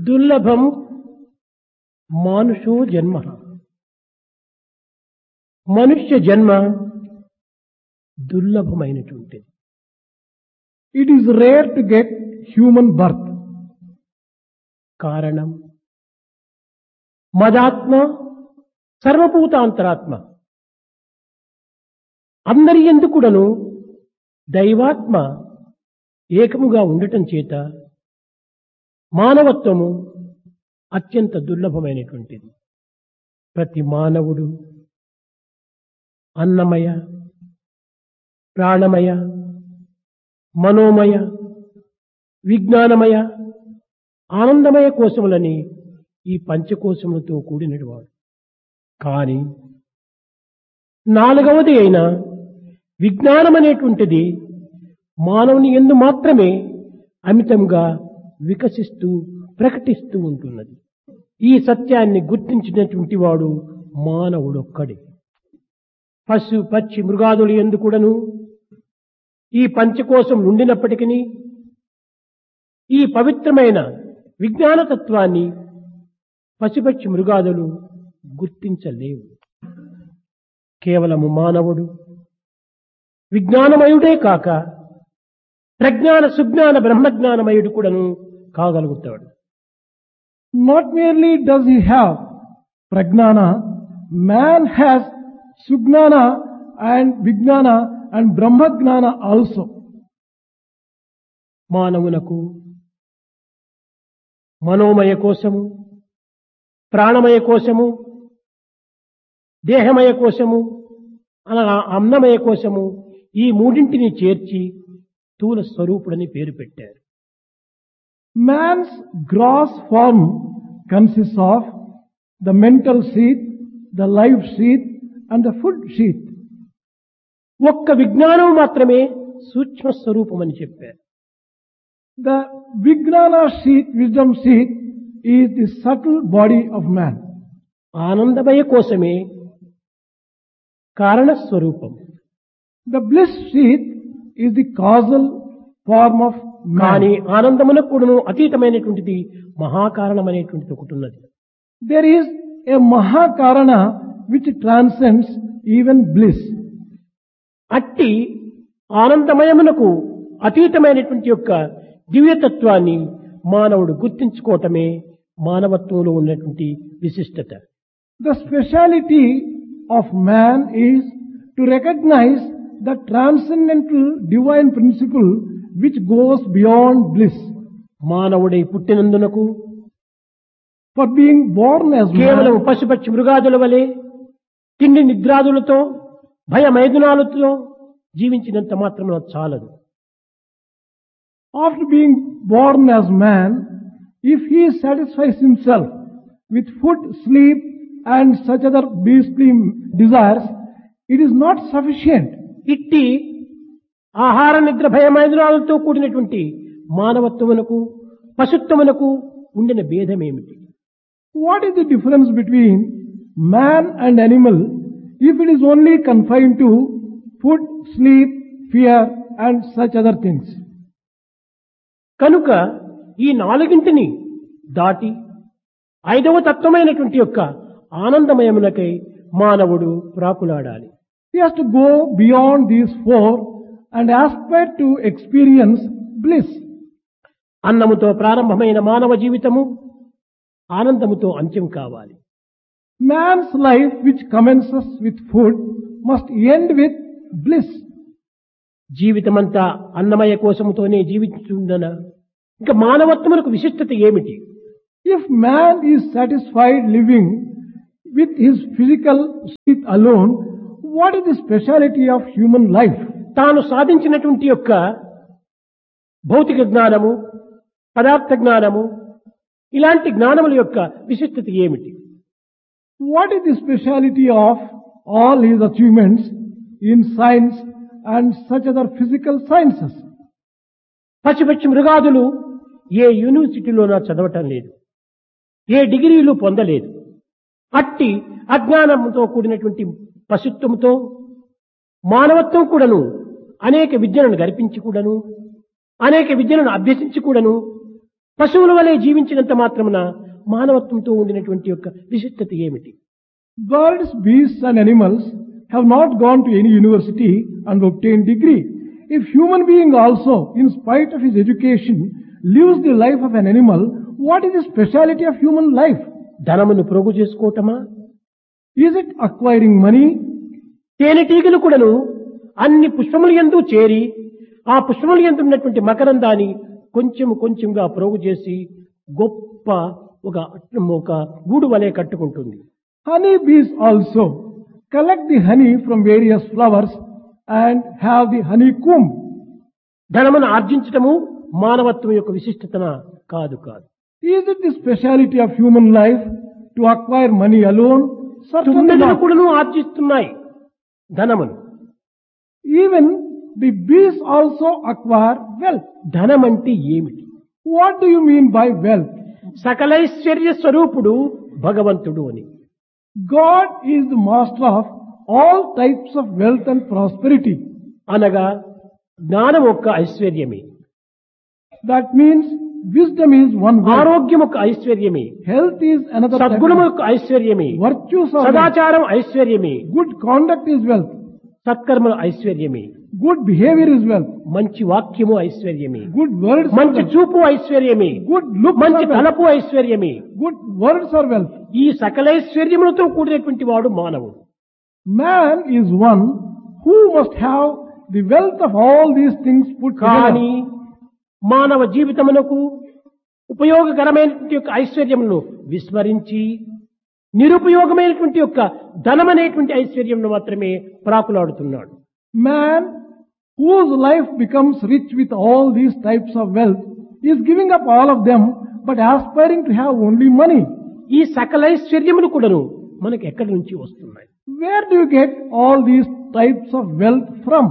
దుర్లభం మానుషో జన్మ మనుష్య జన్మ దుర్లభమైనటువంటిది It is rare to get human birth. కారణం మదాత్మ సర్వభూతాంతరాత్మ అందరి ఎందుకుడను దైవాత్మ ఏకముగా ఉండటం చేత మానవత్వము అత్యంత దుర్లభమైనటువంటిది ప్రతి మానవుడు అన్నమయ ప్రాణమయ మనోమయ విజ్ఞానమయ ఆనందమయ కోశములని ఈ పంచకోశములతో కూడినవాడు కాని నాలుగవది అయిన విజ్ఞానం అనేటువంటిది మానవుని ఎందు మాత్రమే అమితంగా వికసిస్తూ ప్రకటిస్తూ ఉంటున్నది ఈ సత్యాన్ని గుర్తించినటువంటి వాడు మానవుడొక్కడే పశు పక్షి మృగాదులు ఎందు కూడాను ఈ పంచకోశం ఉండినప్పటికీ ఈ పవిత్రమైన విజ్ఞానతత్వాన్ని పశుపక్షి మృగాదులు గుర్తించలేవు కేవలము మానవుడు విజ్ఞానమయుడే కాక ప్రజ్ఞాన సుజ్ఞాన బ్రహ్మజ్ఞానమయుడు కూడాను కాగలుగుతాడు Not merely does he have pragnana, man has sugnana and vignana and brahmagnana also. మానవునకు మనోమయ కోశము ప్రాణమయ కోశము దేహమయ కోశము అనగా అన్నమయ కోశము ఈ మూడింటిని చేర్చి స్థూల స్వరూపుడని పేరు పెట్టారు Man's gross form consists of the mental sheath, the life sheath and the food sheath. ఒక్క విజ్ఞానం మాత్రమే సూక్ష్మ స్వరూపం అని చెప్పారు The Vijnana sheath, wisdom sheath, is the subtle body of man. ఆనందమయ కోసమే కారణ స్వరూపం The bliss sheath is the causal form of కానీ man. ఆనందమునకు కూడాను అతీతమైనటువంటిది మహాకారణమైనటువంటిది ఒకటి ఉన్నది There is a Mahakarana which transcends even bliss. అట్టి ఆనందమయమునకు అతీతమైనటువంటి యొక్క దివ్యతత్వాన్ని మానవుడు గుర్తించుకోవటమే మానవత్వంలో ఉన్నటువంటి విశిష్టత The speciality of man is to recognize the transcendental divine principle which goes beyond bliss. మానవుడై పుట్టినందునకు For being born as కేవలం man, పశుపక్షి మృగాదుల వలె తిండి నిద్రాదులతో భయమైదునాలతో జీవించినంత మాత్రం చాలదు after being born as man, if he satisfies himself with food, sleep and such other beastly desires, it is not sufficient. ఇట్టి ఆహార నిద్ర భయమైదునాలతో కూడినటువంటి మానవత్వమునకు పశుత్వమునకు ఉండిన భేదమేమిటి What is the difference between man and animal if it is only confined to food, sleep, fear and such other things? కనుక ఈ నాలుగింటిని దాటి ఐదవ తత్వమైనటువంటి యొక్క ఆనందమయమునకై మానవుడు ప్రాకులాడాలి He has to go beyond these four and aspire to experience bliss. అన్నముతో ప్రారంభమైన మానవ జీవితము ఆనందముతో అంత్యం కావాలి Man's life, which commences with food, must end with bliss. జీవితమంతా అన్నమయ కోసముతోనే జీవించుందన ఇంకా మానవత్వమునకు విశిష్టత ఏమిటి If man is satisfied living with his physical state alone, what is the speciality of human life? తాను సాధించినటువంటి యొక్క భౌతిక జ్ఞానము పదార్థ జ్ఞానము ఇలాంటి జ్ఞానముల యొక్క విశిష్టత ఏమిటి What is the speciality of all his achievements in science and such other physical sciences? పచ్చిపచ్చి మృగాదులు ఏ యూనివర్సిటీలోనా చదవటం లేదు ఏ డిగ్రీలు పొందలేదు అట్టి అజ్ఞానంతో కూడినటువంటి పశుత్వంతో మానవత్వం కూడాను అనేక విద్యలను గర్పించి కూడాను అనేక విద్యలను అభ్యసించి కూడాను పశువుల వలె జీవించినంత మాత్రమున మానవత్వంతో ఉండినటువంటి యొక్క విశిష్టత ఏమిటి Birds, beasts and animals have not gone to any university and obtained degree. If human being also, in spite of his education, lives the life of an animal, what is the speciality of human life? ధనమును ప్రోగు చేసుకోవటమా Is it acquiring money? తేనెటీగలు కూడాను అన్ని పుష్పముల యందు చేరి ఆ పుష్పముల యందు ఉన్నటువంటి మకరందాన్ని కొంచెం కొంచెంగా ప్రోగు చేసి గొప్ప ఒక ఒక గూడు వలె కట్టుకుంటుంది Honey bees also collect the honey from various flowers and have the honeycomb. ధనమును ఆర్జించటము మానవత్వం యొక్క విశిష్టతన కాదు కాదు Is it the speciality of human life to acquire money alone? Certainly తుమ్మెదలు not. కూడాను ఆర్జిస్తున్నాయి ధనమును Even the bees also acquire wealth. ధనం అంటే ఏమిటి What do you mean by wealth? సకలైశ్వర్య స్వరూపుడు భగవంతుడు అని God is the master of all types of wealth and prosperity. అనగా జ్ఞానం ఒక ఐశ్వర్యమే That means wisdom is one wealth. ఆరోగ్యం ఒక ఐశ్వర్యమే Health is another type సద్గుణము of ఒక ఐశ్వర్యమే virtues are wealth. సదాచారం ఐశ్వర్యమే Good conduct is wealth. సత్కర్మలు ఐశ్వర్యమే Good behavior is wealth. మంచి వాక్యము ఐశ్వర్యమే Good words are మంచి wealth. చూపు ఐశ్వర్యమే Good looks మంచి are wealth. తలపు ఐశ్వర్యమే Good words are wealth. ఈ సకలైశ్వర్యములతో కూడినటువంటి వాడు మానవుడు Man is one who must have the wealth of all these things put కానీ together. మానవ జీవితమునకు ఉపయోగకరమైనటువంటి యొక్క ఐశ్వర్యములను విస్మరించి నిరుపయోగమైనటువంటి యొక్క ధనమనేటువంటి ఐశ్వర్యమును మాత్రమే ప్రాకులాడుతున్నాడు Man whose life becomes rich with all these types of wealth is giving up all of them but aspiring to have only money. ఈ సకలైశ్వర్యములు కూడాను మనకు ఎక్కడి నుంచి వస్తున్నాయి Where do you get all these types of wealth from?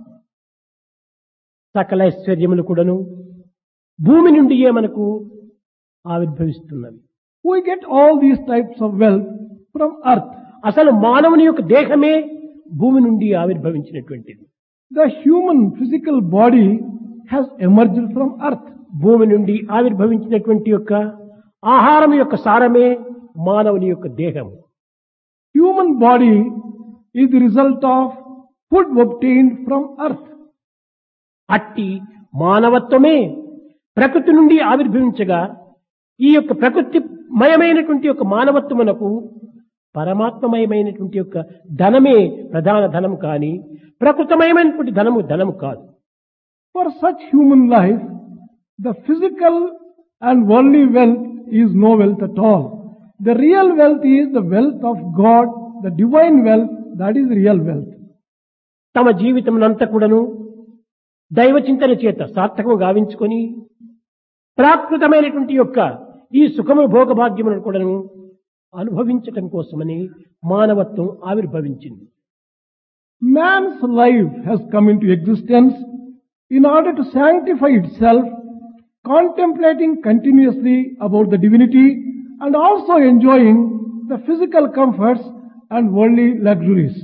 సకలైశ్వర్యములు కూడాను భూమి నుండియే మనకు ఆవిర్భవిస్తున్నవి We get all these types of wealth from earth. అసలు మానవుని యొక్క దేహమే భూమి నుండి ఆవిర్భవించినటువంటిది The human physical body has emerged from earth. భూమి నుండి ఆవిర్భవించినటువంటి యొక్క ఆహారం యొక్క సారమే మానవుని యొక్క దేహం Human body is the result of food obtained from earth. అట్టి మానవత్వమే ప్రకృతి నుండి ఆవిర్భవించగా ఈ యొక్క ప్రకృతి మయమైనటువంటి యొక్క మానవత్వమునకు పరమాత్మమయమైనటువంటి యొక్క ధనమే ప్రధాన ధనం కానీ ప్రకృతమయమైనటువంటి ధనము ధనము కాదు For such human life, the physical and worldly wealth is no wealth at all. The real wealth is the wealth of God, the divine wealth, that is real wealth. తమ జీవితమునంతా కూడాను దైవ చింతన చేత సార్థకము గావించుకొని ప్రాకృతమైనటువంటి యొక్క ఈ సుఖము భోగభాగ్యములను కూడాను అనుభవించటం కోసమని మానవత్వం ఆవిర్భవించింది Man's life has come into existence in order to sanctify itself, contemplating continuously about the divinity and also enjoying the physical comforts and worldly luxuries.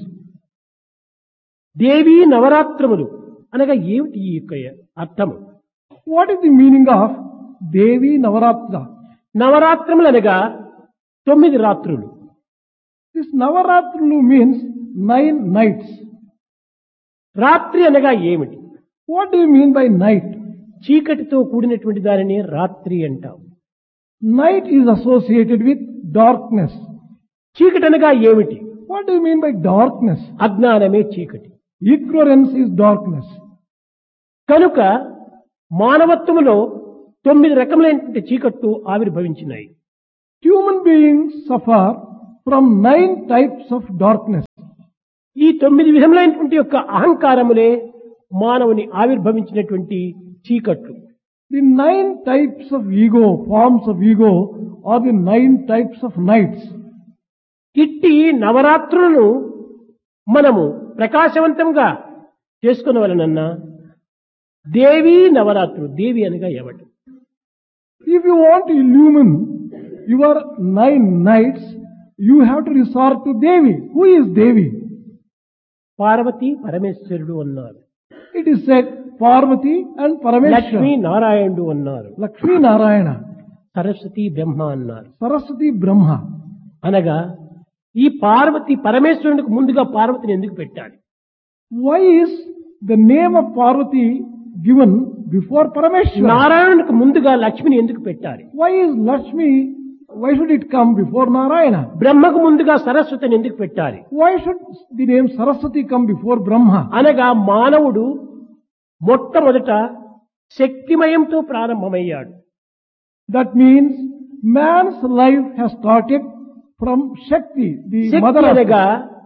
దేవీ నవరాత్రములు అనగా ఏమిటి ఈ యొక్క అర్థము What is the meaning of Devi Navaratra? నవరాత్రములు అనగా తొమ్మిది రాత్రులు This Navaratru means nine nights. రాత్రి అనగా ఏమిటి What do you mean by night? చీకటితో కూడినటువంటి దానిని రాత్రి అంటాం Night is associated with darkness. చీకటి అనగా ఏమిటి What do you mean by darkness? అజ్ఞానమే చీకటి Ignorance is darkness. కనుక మానవత్వములో తొమ్మిది రకములైనటువంటి చీకట్లు ఆవిర్భవించినాయి Human beings suffer from nine types of darkness. ఈ తొమ్మిది విధములైనటువంటి యొక్క అహంకారములే మానవుని ఆవిర్భవించినటువంటి చీకట్లు The nine types of ego, forms of ego, are the nine types of nights. ఇట్టి నవరాత్రులను మనము ప్రకాశవంతంగా చేసుకునవలనన్నా దేవీ నవరాత్రులు దేవి అనగా ఎవడు If you want to illumine your nine nights, you have to resort to Devi. Who is Devi? Parvati పరమేశ్వరుడు అన్నారు It is said Parvati and Lakshmi Parameshwar. నారాయణుడు అన్నారు Lakshmi Narayana, సరస్వతి బ్రహ్మ అన్నారు Saraswati Brahma. అనగా ఈ పార్వతి పరమేశ్వరునికి ముందుగా పార్వతిని ఎందుకు పెట్టాలి Why is the name of Parvati given before Parameshwar? నారాయణునికి ముందుగా లక్ష్మిని ఎందుకు పెట్టాలి Why is Lakshmi, why should it come before Narayana? బ్రహ్మకు ముందుగా సరస్వతిని ఎందుకు పెట్టాలి Why should the name Saraswati come before Brahma? అనగా మానవుడు మొట్టమొదట శక్తిమయంతో ప్రారంభమయ్యాడు That means man's life has started from Shakti, the mother Shakti of అనగా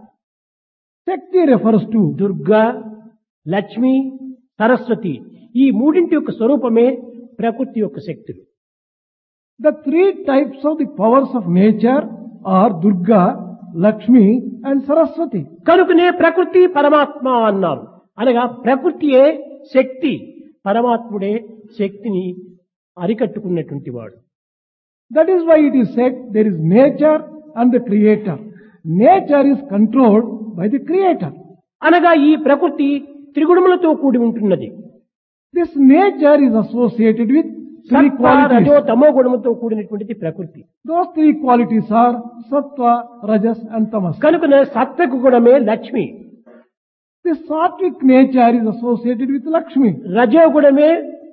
Shakti refers to Durga Lakshmi Saraswati ఈ మూడింటి యొక్క స్వరూపమే ప్రకృతి యొక్క శక్తులు the three types of the powers of nature are Durga, Lakshmi and Saraswati. కనుకనే ప్రకృతి పరమాత్మ అన్నారు అనగా ప్రకృతియే శక్తి పరమాత్ముడే శక్తిని అరికట్టుకున్నటువంటి వాడు That is why it is said there is nature and the creator. Nature is controlled by the creator. అనగా ఈ ప్రకృతి త్రిగుణములతో కూడి ఉంటున్నది This nature is associated with three సత్వ రజో qualities. తమో గుణముతో కూడినటువంటిది ప్రకృతి Those three qualities are Sattva, Rajas and Tamas. కనుకనే సత్వకు గుణమే Lakshmi This sattvic nature is associated with Lakshmi. రజో గుణమే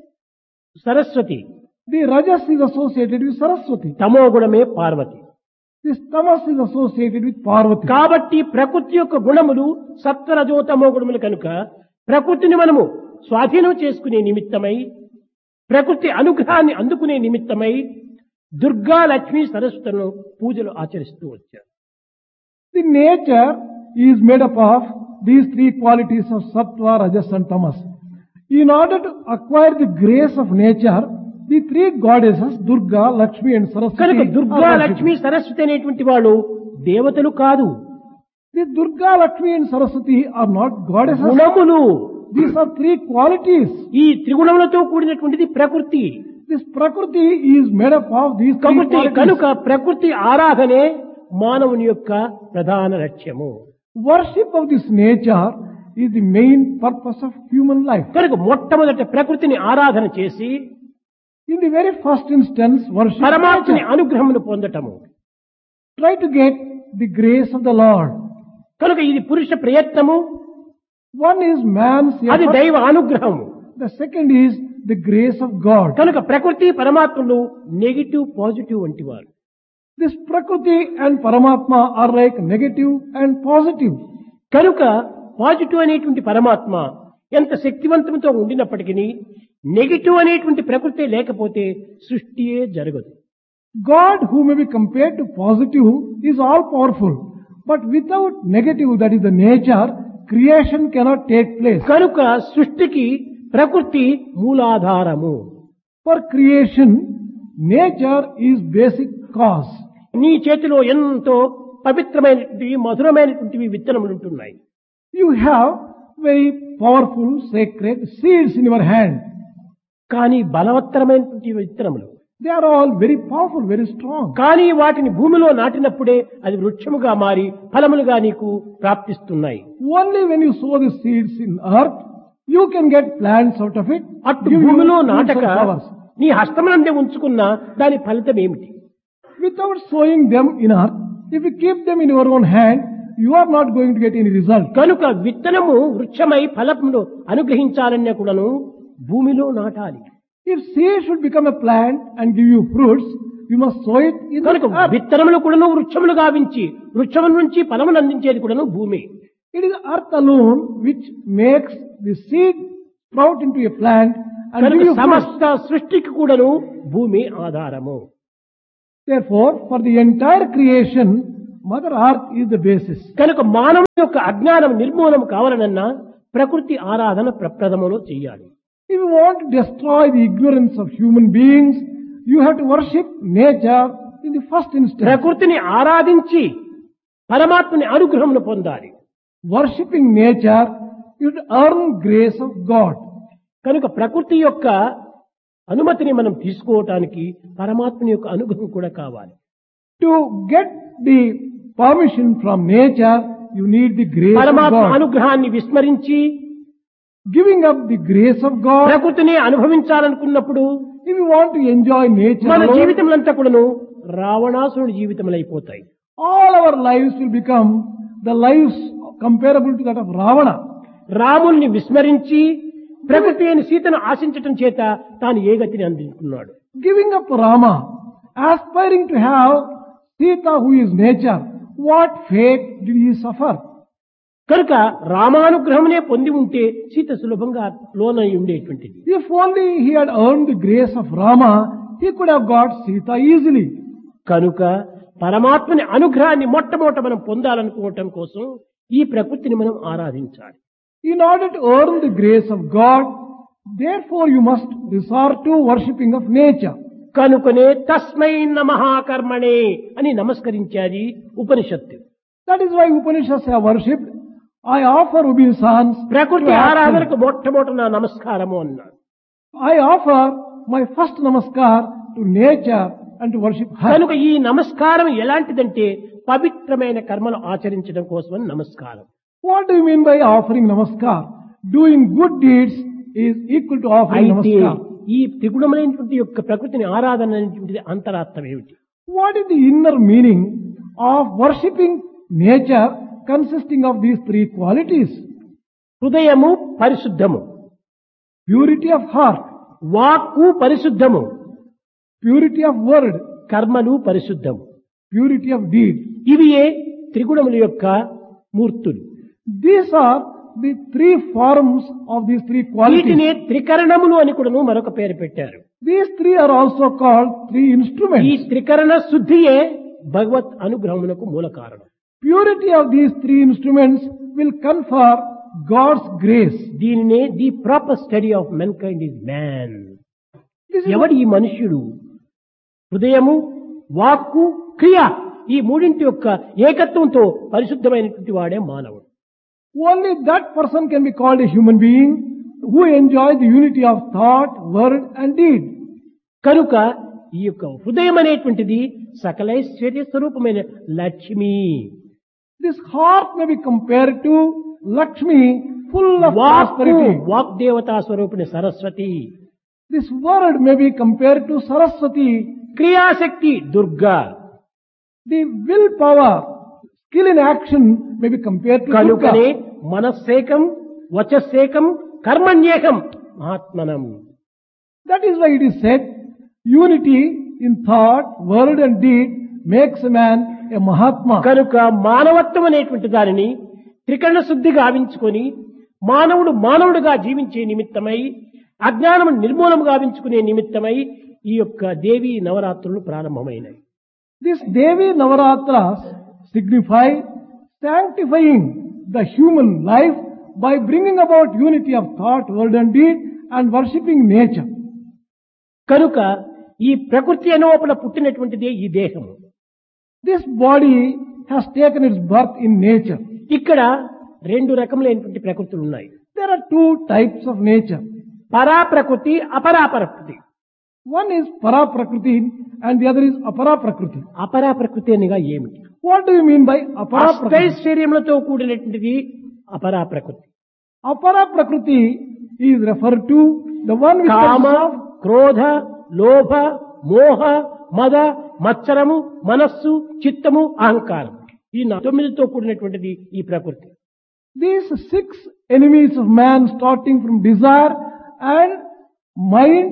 Saraswati The Rajas is associated with Saraswati. తమో గుణమే Parvati This Tamas is associated with Parvati. కాబట్టి ప్రకృతి యొక్క గుణములు సత్వ రజో తమో గుణములు కనుక ప్రకృతిని మనము స్వాధీనం చేసుకునే నిమిత్తమై ప్రకృతి అనుగ్రహాన్ని అందుకునే నిమిత్తమై దుర్గా లక్ష్మి సరస్వతులను పూజలు ఆచరిస్తూ వచ్చారు The nature is made up of these three qualities of Sattva, Rajas and Tamas. In order to acquire the grace of nature, the three goddesses, Durga, Lakshmi and Saraswati, కనుక దుర్గా are worshipped. లక్ష్మి సరస్వతి అనేటువంటి వాళ్ళు దేవతలు కాదు The Durga, Lakshmi and Saraswati are not goddesses. గుణములు These are three qualities. ఈ త్రిగుణములతో కూడినటువంటిది ప్రకృతి This Prakriti is made up of these three కాబట్టి qualities. కనుక ప్రకృతి ఆరాధనే మానవుని యొక్క ప్రధాన లక్ష్యము Worship of this nature is the main purpose of human life. కనుక మొట్టమొదట ప్రకృతిని ఆరాధన చేసి In the very first instance, worship పరమాత్మని nature. అనుగ్రహమును పొందటము Try to get the grace of the Lord. కనుక ఇది పురుష ప్రయత్నము One is man's అది effort. దైవ అనుగ్రహము The second is the grace of God. కనుక ప్రకృతి పరమాత్మలు నెగిటివ్ పాజిటివ్ వంటి వారు This Prakriti and Paramatma are like negative and positive. కనుక పాజిటివ్ అనేటువంటి పరమాత్మ ఎంత శక్తివంతంతో ఉండినప్పటికీ నెగిటివ్ అనేటువంటి ప్రకృతి లేకపోతే సృష్టియే జరగదు God, who may be compared to positive, is all powerful. But without negative, that is the nature, creation cannot take place. కనుక సృష్టికి ప్రకృతి మూలాధారము For creation, nature is basic cause. నీ చేతిలో ఎంతో పవిత్రమైనటువంటివి మధురమైనటువంటివి విత్తనములు ఉంటున్నాయి You have very powerful, sacred seeds in your hand. కానీ బలవత్తరమైనటువంటి విత్తనములు They are all very powerful, very strong. కానీ వాటిని భూమిలో నాటినప్పుడే అది వృక్షముగా మారి ఫలములుగా నీకు ప్రాప్తిస్తున్నాయి Only when you sow the seeds in earth, you can get plants out of it. అటు give you భూమిలో fruits and నాటక flowers. నీ హస్తమునందే ఉంచుకున్న దాని ఫలితం ఏమిటి Without sowing them in earth, if you keep them in your own hand, you are not going to get any result. కనుక విత్తనము వృక్షమై ఫలమును అనుగ్రహించాలన్నా కూడాను భూమిలో నాటాలి If seed should become a plant and give you fruits, you must sow it in the కనుక earth. విత్తనములు కూడాను వృక్షములు గావించి వృక్షము నుంచి ఫలమును అందించేది కూడాను భూమి It is earth alone which makes the seed sprout into a plant and give కనుక you fruits. సమస్త సృష్టికి కూడాను భూమి ఆధారము Therefore, for the entire creation, Mother Earth is the basis. కనుక మానవుని యొక్క అజ్ఞానం నిర్మూలన కావాలనన్నా ప్రకృతి ఆరాధన ప్రప్రథమలో చెయ్యాలి If you want to destroy the ignorance of human beings, you have to worship nature in the first instance. ప్రకృతిని ఆరాధించి పరమాత్మని అనుగ్రహమును పొందాలి Worshipping nature, you have to earn grace of God. కనుక ప్రకృతి యొక్క అనుమతిని మనం తీసుకోవటానికి పరమాత్మని యొక్క అనుగ్రహం కూడా కావాలి To get the permission from nature, you need the grace of పరమాత్మ God. అనుగ్రహాన్ని విస్మరించి Giving up the grace of God. ప్రకృతిని అనుభవించాలనుకున్నప్పుడు If you want to enjoy nature, మన alone, జీవితములంతా కూడాను రావణాసురుడి జీవితములైపోతాయి all our lives will become the lives comparable to that of Ravana. రాముల్ని విస్మరించి ప్రకృతి అయిన సీతను ఆశించటం చేత తాను ఏ గతిని అందించుకున్నాడు Giving up Rama, aspiring to have Sita who is nature, what fate did he suffer? కనుక రామానుగ్రహమునే పొంది ఉంటే సీత సులభంగా లోనై ఉండేటువంటిది If only he had earned the grace of Rama, he could have got Sita easily. కనుక పరమాత్మని అనుగ్రహాన్ని మొట్టమొదట మనం పొందాలనుకోవటం కోసం ఈ ప్రకృతిని మనం ఆరాధించాలి In order to earn the grace of God, therefore you must resort to worshipping of nature. కనుకనే తస్మై నమఃకర్మణే అని నమస్కరించాది ఉపనిషత్తు That is why Upanishads have worshipped. I offer obeisance. to ప్రకృతి action. ఆరాధనకు మొట్టమొదట నా నమస్కారము అన్నాడు I offer my first namaskar to nature and to worship her. కనుక ఈ నమస్కారం ఎలాంటిదంటే పవిత్రమైన కర్మలు ఆచరించడం కోసమని నమస్కారం What do you mean by offering namaskar? Doing good deeds is equal to offering అయితే namaskar. ఈ త్రిగుణమైనటువంటి యొక్క ప్రకృతిని ఆరాధన అనేటువంటిది అంతరార్థం ఏమిటి What is the inner meaning of worshipping nature consisting of these three qualities? హృదయము పరిశుద్ధము Purity of heart, వాక్కు పరిశుద్ధము purity of word, కర్మలు పరిశుద్ధము purity of deed. ఇవియే త్రిగుణముల యొక్క మూర్తులు These are the three forms of these three qualities. వీటినే త్రికరణములు అని కూడాను మరొక పేరు పెట్టారు These three are also called three ఈ instruments. త్రికరణ శుద్ధియే భగవత్ అనుగ్రహమునకు మూల కారణం Purity of these three instruments will confer God's grace. దీనినే the proper study of mankind is man This is ఎవడు ఈ మనుష్యుడు హృదయము వాక్కు క్రియ ఈ మూడింటి యొక్క ఏకత్వంతో పరిశుద్ధమైనటువంటి వాడే మానవుడు only that person can be called a human being who enjoys the unity of thought, word and deed. కనుక ఈ యొక్క హృదయం అనేటువంటిది సకలైశ్వర్య స్వరూపమైన Lakshmi This heart may be compared to Lakshmi, full of వాక్కు prosperity. వాగ్దేవతా స్వరూపిణి Saraswati This word may be compared to Saraswati, క్రియాశక్తి Durga the willpower, skill in action may be compared to కనుకనే Durga. మనస్సేకం వచస్సేకం కర్మణ్యేకం మహాత్మనం That is why it is said, unity in thought, word and deed makes a man a Mahatma. కనుక మానవత్వం అనేటువంటి దానిని త్రికరణ శుద్ధి గావించుకొని మానవుడు మానవుడుగా జీవించే నిమిత్తమై అజ్ఞానము నిర్మూలన గావించుకునే నిమిత్తమై ఈ యొక్క దేవి నవరాత్రులు ప్రారంభమైనవి This Devi Navaratras signify sanctifying the human life by bringing about unity of thought, word and deed and worshipping nature. కనుక ఈ ప్రకృతి అనువపల పుట్టినటువంటిదే ఈ దేహము This body has taken its birth in nature. ఇక్కడ రెండు రకములైనటువంటి ప్రకృతులు ఉన్నాయి There are two types of nature. పరా ప్రకృతి అపరా ప్రకృతి One is para prakriti and the other is apara prakriti. అపరా ప్రకృతి అనగా ఏమిటి What do you mean by apara prakriti? అష్టైశ్వర్యములతో కూడినటువంటిది అపరా ప్రకృతి Apara prakriti is referred to the one which comma consists of క్రోధ లోభ మోహ మద మత్సరము మనస్సు చిత్తము అహంకారం ఈ నా- తొమ్మిదితో కూడినటువంటిది ఈ ప్రకృతి these six enemies of man starting from desire and mind,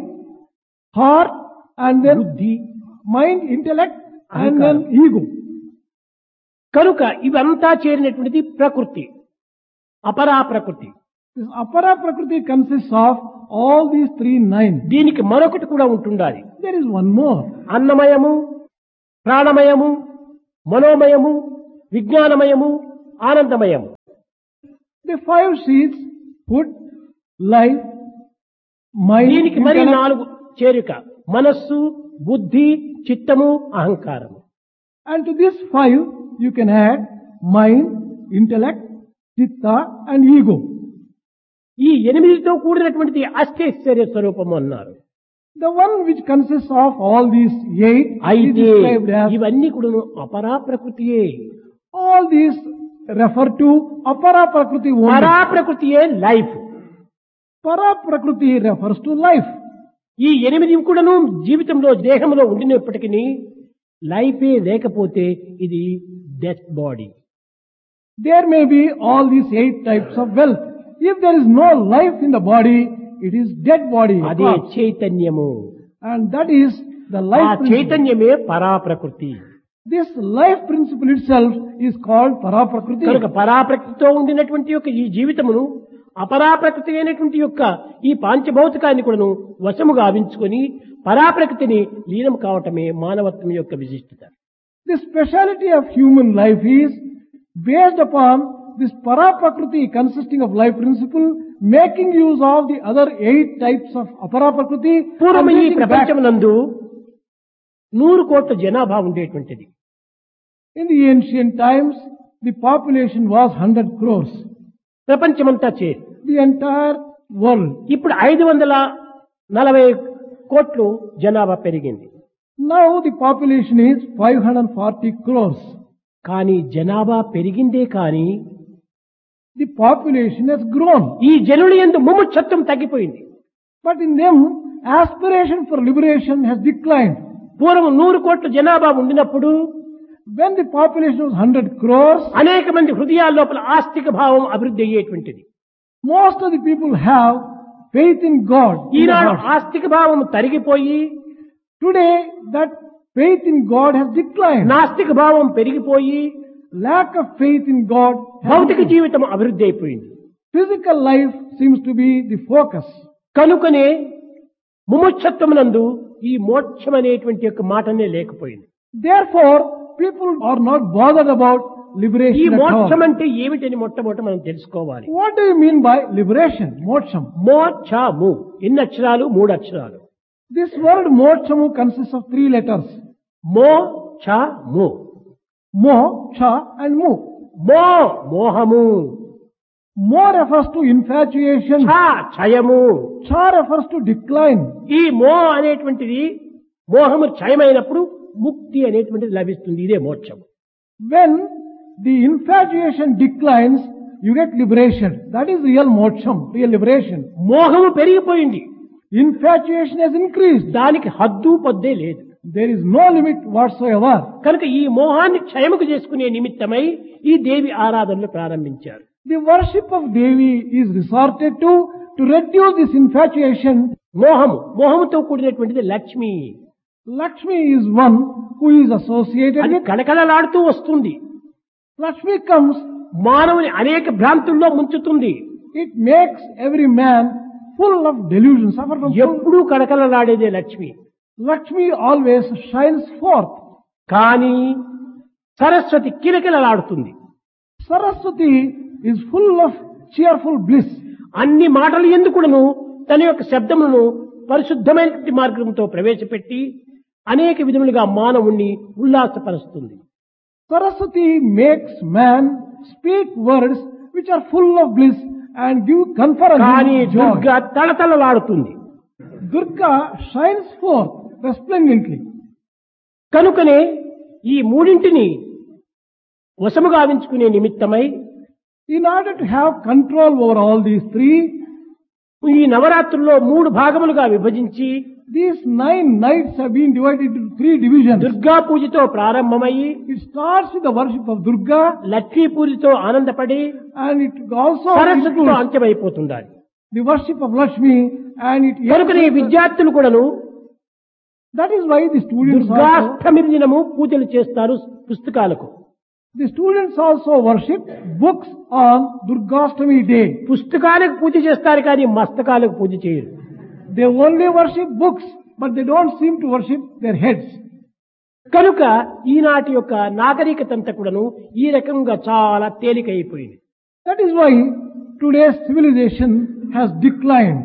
heart and then బుద్ధి mind, intellect and then ego. కనుక ఇవంతా చేరినటువంటిది ప్రకృతి అపరా ప్రకృతి This apara prakriti consists of all these three nine. దీనికి మరొకటి కూడా ఉంటుండాలి There is one more. అన్నమయము ప్రాణమయము మనోమయము విజ్ఞానమయము ఆనందమయము The five seeds, food, life, mind, దీనికి మరి intellect, నాలుగు చేరిక మనస్సు బుద్ధి చిత్తము అహంకారము and to this five you can add mind, intellect, chitta and ego. ఈ ఎనిమిదితో కూడినటువంటిది అష్టైశ్వర్య స్వరూపము అన్నారు The one which consists of all these eight is అయితే described as ఇవన్నీ కూడా అపరా ప్రకృతియే all these refer to apara prakriti only. పరా ప్రకృతియే life Para Prakriti refers to life. ఈ ఎనిమిది కూడాను జీవితంలో దేహంలో ఉండినప్పటికీ లైఫే లేకపోతే ఇది death body There may be all these eight types of wealth. If there is no life in the body, it is dead body. అదే corpse. చైతన్యము And that is the ఆ life principle. చైతన్యమే పరాప్రకృతి This life principle itself is called Paraprakriti. కనుక పరాప్రకృతితో ఉండినటువంటి యొక్క ఈ జీవితమును అపరాప్రకృతి అయినటువంటి యొక్క ఈ పాంచభౌతికాన్ని కూడాను వశము గావించుకొని పరాప్రకృతిని లీనం కావటమే మానవత్వం యొక్క విశిష్టత The speciality of human life is based upon this Paraprakriti consisting of life principle, making use of the other eight types of Aparaprakriti పూర్వం and ఈ getting back. ప్రపంచమునందు నూరు కోట్ల జనాభా ఉండేటువంటిది In the ancient times, the population was 100 crores. ప్రపంచమంతా చేరి The entire world. ఇప్పుడు ఐదు వందల నలభై కోట్లు జనాభా పెరిగింది Now the population is 540 crores. కానీ జనాభా పెరిగిందే కానీ The population has grown. ఈ జనుల ఎందు ముముక్షత్వం తగ్గిపోయింది But in them, aspiration for liberation has declined. పూర్వం నూరు కోట్ల జనాభా ఉండినప్పుడు When the population was 100 crores, అనేక మంది హృదయాల లోపల ఆస్తిక భావం అభివృద్ధి అయ్యేటువంటిది most of the people have faith in God. in their Eenadu hearts. ఆస్తిక భావం తరిగిపోయి Today, that faith in God has declined. నాస్తిక భావం పెరిగిపోయి Lack of faith in God has భౌతిక declined. జీవితం అభివృద్ధి అయిపోయింది Physical life seems to be the focus. కనుకనే ముముక్షత్వమునందు ఈ మోక్షం అనేటువంటి యొక్క మాటనే లేకపోయింది Therefore, people are not bothered about ఈ liberation at మోక్షం all. అంటే ఏమిటని మొట్టమొదట మనం తెలుసుకోవాలి What do you mean by liberation? Moksham. మోక్షము ఎన్ని అక్షరాలు మూడు అక్షరాలు This word mokshamu consists of three letters. మోక్షము Mo, cha and mu. మో మోహము Mo refers to infatuation. ఛ ఛయము Cha refers to decline. ఈ మో అనేటువంటిది మోహము క్షయమైనప్పుడు ముక్తి అనేటువంటిది లభిస్తుంది ఇదే మోక్షం When the infatuation declines, you get liberation. That is real moksham, real liberation. మోహము పెరిగిపోయింది Infatuation has increased. దానికి హద్దు పొద్దే లేదు There is no limit whatsoever. కనుక ఈ మోహాన్ని క్షయముకు చేసుకునే నిమిత్తమై ఈ దేవి ఆరాధనలు ప్రారంభించారు The worship of Devi is resorted to to reduce this infatuation. మోహము మోహముతో కూడినటువంటిది Lakshmi Lakshmi is one who is associated అది with. కళకళలాడుతూ వస్తుంది Lakshmi comes, మానవుని అనేక భ్రాంతుల్లో ముంచుతుంది it makes every man full of delusions. Suffer from full- ఎప్పుడూ కళకళలాడేదే Lakshmi Lakshmi always shines forth. కానీ Saraswati కిలకిలలాడుతుంది Saraswati is full of cheerful bliss. అన్ని మాటలు ఎందుకును తన యొక్క శబ్దములను పరిశుద్ధమైనటువంటి మార్గంతో ప్రవేశపెట్టి అనేక విధములుగా మానవుణ్ణి ఉల్లాసపరుస్తుంది Saraswati makes man speak words which are full of bliss and give confer on కానీ him joy. Durga తళతళలాడుతుంది Durga shines forth resplendently. కనుకనే ఈ మూడింటిని వశము గావించుకునే నిమిత్తమై In order to have control over all these three, ఈ నవరాత్రుల్లో మూడు భాగములుగా విభజించి these nine nights have been divided into three divisions. Durga పూజతో ప్రారంభమయ్యి It starts with the worship of Durga Lakshmi పూజతో ఆనందపడి and it also సరస్వతితో includes అంత్యమైపోతుండాలి the worship of Lakshmi and it కనుకనే ఈ విద్యార్థులు కూడాను that is why the students also, Durgashtami దినము పూజలు చేస్తారు పుస్తకాలకు the students also worship books on Durgashtami day. పుస్తకాలకు పూజ చేస్తారు కానీ మస్తకాలకు పూజ చేయరు They only worship books but they don't seem to worship their heads. కనుక ఈనాటి యొక్క నాగరికత అంతా కూడాను ఈ రకంగా చాలా తేలికైపోయింది That is why today's civilization has declined.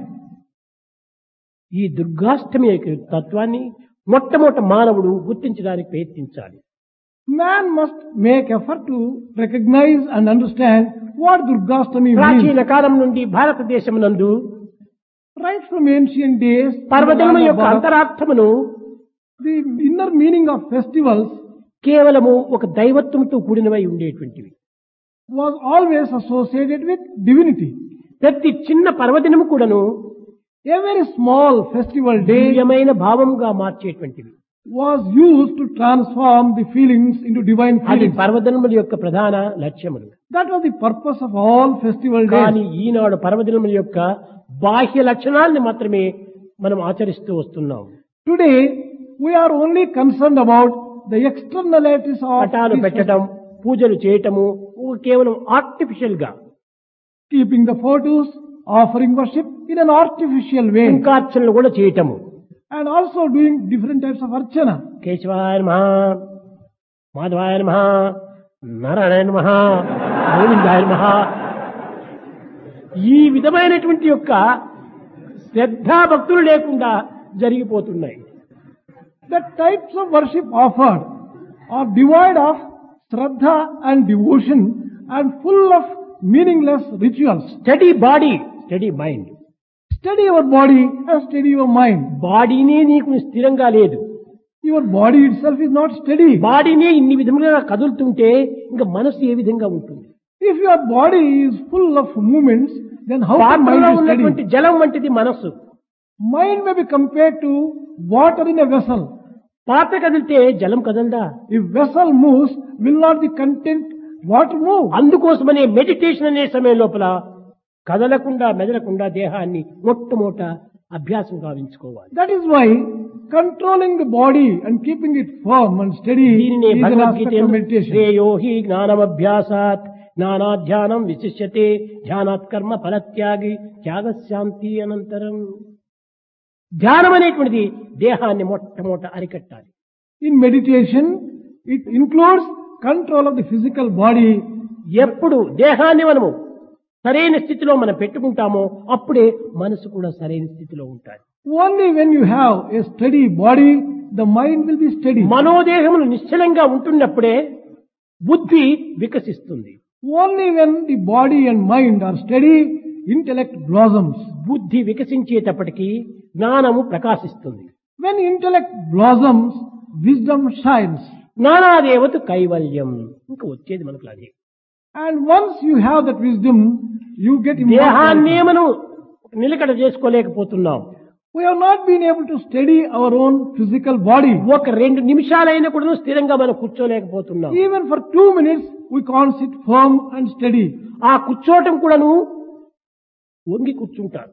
ఈ దుర్గాష్టమి యొక్క తత్వాన్ని మొట్టమొదట మానవుడు గుర్తించడానికి ప్రయత్నించాలి Man must make effort to recognize and understand what Durgashtami ప్రాచీన means. కాలం నుండి భారతదేశం నందు Right from ancient days, in the పర్వదినము land of యొక్క Bharat, అంతరార్థమును the inner meaning of festivals కేవలము ఒక దైవత్వంతో కూడినవై ఉండేటువంటివి was always associated with divinity. ప్రతి చిన్న పర్వదినము కూడాను A very small festival day దివ్యమైన భావముగా మార్చేటువంటివి was used to transform the feelings into divine అది feelings. పర్వదినముల యొక్క ప్రధాన లక్ష్యములు That was the purpose of all festival కానీ days. ఈనాడు పర్వదినముల యొక్క బాహ్య లక్షణాలని మాత్రమే మనం ఆచరిస్తూ వస్తున్నాం Today, we are only concerned about the externalities of పటాలు these పెట్టడం పూజలు చేయటము ఒక కేవలం ఆర్టిఫిషియల్ గా keeping the photos, offering worship in an artificial way, ఇంకార్చనలు కూడా చేయటము and also doing different types of archana. కేశవాయ నమ మాధవాయ నమ నారాయణ నమ గోవిందాయ నమ ఈ విధమైనటువంటి యొక్క శ్రద్ధా భక్తులు లేకుండా జరిగిపోతున్నాయి The types of worship offered are devoid of shraddha and devotion and full of meaningless rituals. Steady body steady mind Steady your body and steady your mind. బాడీనే నీకు స్థిరంగా లేదు Your body itself is not steady. బాడీనే ఇన్ని విధములుగా కదులుతుంటే ఇంకా మనసు ఏ విధంగా ఉంటుంది If your body is full of movements, then how can పాత్రలో mind be ఉన్నటువంటి steady? జలం వంటిది మనస్సు Mind may be compared to water in a vessel. పాత్ర కదిలితే జలం కదలదా If vessel moves, will not the content water move? అందుకోసమనే మెడిటేషన్ అనే సమయం లోపల కదలకుండా మెదలకుండా దేహాన్ని మొట్టమొదట అభ్యాసం గావించుకోవాలి That is why controlling the body and keeping it firm and steady దీనినే is an Bhagavad Gita aspect of meditation. శ్రేయో హి జ్ఞానమభ్యాసాత్ జ్ఞానాధ్యానం విశిష్యతే ధ్యానాత్ కర్మ ఫలత్యాగి త్యాగశాంతి అనంతరం ధ్యానం అనేటువంటిది దేహాన్ని మొట్టమొదట అరికట్టాలి In meditation, it includes control of the physical body. ఎప్పుడు దేహాన్ని మనము సరైన స్థితిలో మనం పెట్టుకుంటామో అప్పుడే మనసు కూడా సరైన స్థితిలో ఉంటాయి Only when you have a steady body, the mind will be steady. మనోదేహములు నిశ్చలంగా ఉంటున్నప్పుడే బుద్ధి వికసిస్తుంది Only when the body and mind are steady, intellect blossoms. బుద్ధి వికసించేటప్పటికి జ్ఞానము ప్రకాశిస్తుంది When intellect blossoms, wisdom shines. జ్ఞానాదేవత కైవల్యం ఇంకా వచ్చేది మనకు అదే And once you have that wisdom, you get దేహాన్నే immortality. మనం నిలకడ చేసుకోలేకపోతున్నాం We have not been able to steady our own physical body. ఒక రెండు నిమిషాలైనా కూడా స్థిరంగా మనం కూర్చోలేకపోతున్నాం Even for two minutes, we can't sit firm and steady. ఆ కూర్చోవటం కూడాను వంగి కూర్చుంటారు